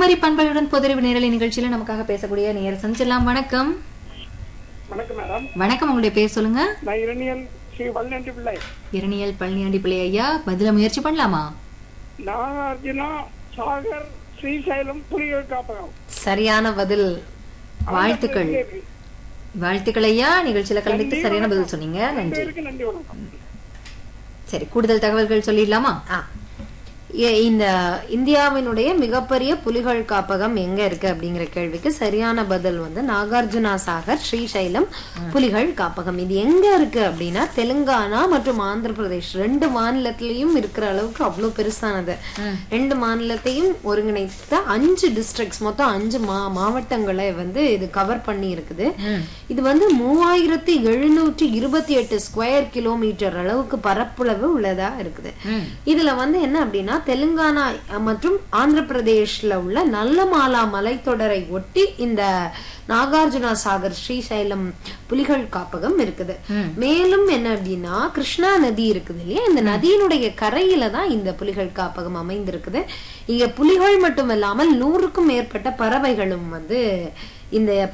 குமரி பண்பலையுடன் பொதுறிவு நேரலை நிகழ்ச்சியில நமக்காக பேசக்கூடிய நேர சந்திச்சிடலாம் வணக்கம் வணக்கம் மேடம் வணக்கம் உங்களுடைய பேர் சொல்லுங்க நான் இரணியல் ஸ்ரீ வல்லண்டி பிள்ளை இரணியல் பழனியாண்டி பிள்ளை ஐயா பதில முயற்சி பண்ணலாமா நாகார்ஜுனா சாகர் ஸ்ரீசைலம் புலிகள் காப்பகம் சரியான பதில் வாழ்த்துக்கள் வாழ்த்துக்கள் ஐயா நிகழ்ச்சியில கலந்துட்டு சரியான பதில் சொன்னீங்க நன்றி பேருக்கு நன்றி வணக்கம் சரி கூடுதல் தகவல்கள் சொல்லிடலாமா ஆ. ஏ- இந்த இந்தியாவினுடைய மிகப்பெரிய புலிகள் காப்பகம் எங்க இருக்கு அப்படிங்கிற கேள்விக்கு சரியான பதில் வந்து நாகார்ஜுனா சாகர் ஸ்ரீசைலம் புலிகள் காப்பகம் இது எங்க இருக்கு அப்படின்னா தெலுங்கானா மற்றும் ஆந்திர பிரதேஷ் ரெண்டு மாநிலத்திலயும் இருக்கிற அளவுக்கு அவ்வளவு பெருசானது ரெண்டு மாநிலத்தையும் ஒருங்கிணைத்த அஞ்சு டிஸ்ட்ரிக்ட்ஸ் மொத்தம் அஞ்சு மா மாவட்டங்களை வந்து இது கவர் பண்ணி இருக்குது இது வந்து மூவாயிரத்தி எழுநூற்றி இருபத்தி எட்டு ஸ்கொயர் கிலோமீட்டர் அளவுக்கு பரப்பளவு உள்ளதா இருக்குது இதுல வந்து என்ன அப்படின்னா தெலுங்கானா மற்றும் ஆந்திர பிரதேஷ்ல உள்ள நல்லமாலா மலைத்தொடரை ஒட்டி இந்த நாகார்ஜுனா சாகர் ஸ்ரீசைலம் புலிகள் காப்பகம் இருக்குது மேலும் என்ன அப்படின்னா கிருஷ்ணா நதி இருக்குது இல்லையா இந்த நதியினுடைய கரையில தான் இந்த புலிகள் காப்பகம் அமைந்திருக்குது இங்க புலிகள் மட்டும் இல்லாமல் நூறுக்கும் மேற்பட்ட பறவைகளும் வந்து இந்த